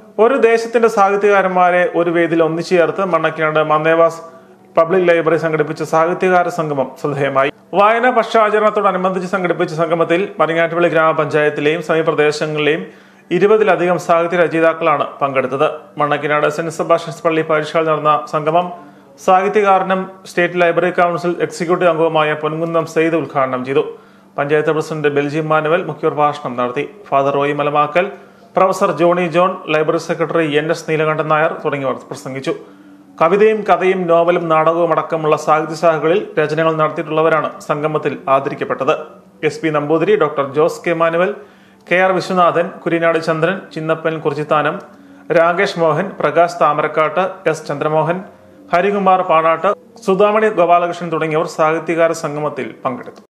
ഒരു ദേശത്തിന്റെ സാഹിത്യകാരന്മാരെ ഒരു വേദിയിൽ ഒന്നിച്ചു ചേർത്ത് മണ്ണക്കിനാട് മന്നേവാസ് പബ്ലിക് ലൈബ്രറി സംഘടിപ്പിച്ച സാഹിത്യകാര സംഗമം ശ്രദ്ധേയമായി വായന പക്ഷാചരണത്തോടനുബന്ധിച്ച് സംഘടിപ്പിച്ച സംഗമത്തിൽ മരിങ്ങാട്ടുപള്ളി ഗ്രാമപഞ്ചായത്തിലെയും സമീപപ്രദേശങ്ങളിലെയും ഇരുപതിലധികം സാഹിത്യ രചയിതാക്കളാണ് പങ്കെടുത്തത് മണ്ണക്കിനാട് സെന്റ് സെബാസ്റ്റ്യൻസ് പള്ളി പരീക്ഷയിൽ നടന്ന സംഗമം സാഹിത്യകാരനും സ്റ്റേറ്റ് ലൈബ്രറി കൗൺസിൽ എക്സിക്യൂട്ടീവ് അംഗവുമായ പൊൻകുന്നം സെയ്ദ് ഉദ്ഘാടനം ചെയ്തു പഞ്ചായത്ത് പ്രസിഡന്റ് ബെൽജിയം മാനുവൽ മുഖ്യപ്രഭാഷണം നടത്തി father Roy Malamakkal professor Johnny John library secretary N S Neelakantan Nair തുടങ്ങിയവർ പ്രസംഗിച്ചു കവിതയും കഥയും നോവലും നാടകവും അടക്കമുള്ള സാഹിത്യശാഖകളിൽ രചനകൾ നടത്തിയിട്ടുള്ളവരാണ് സംഗമത്തിൽ ആദരിക്കപ്പെട്ടത് S P Namboothiri doctor Jose K Manuel K R Viswanathan Kurinad Chandran Chinnappan Kurichithanam Rakesh Mohan Prakash Thamarakkattu S Chandramohan Harikumar Panattu Sudhamani Gopalakrishnan തുടങ്ങിയവർ സാഹിത്യകാര സംഗമത്തിൽ പങ്കെടുത്തു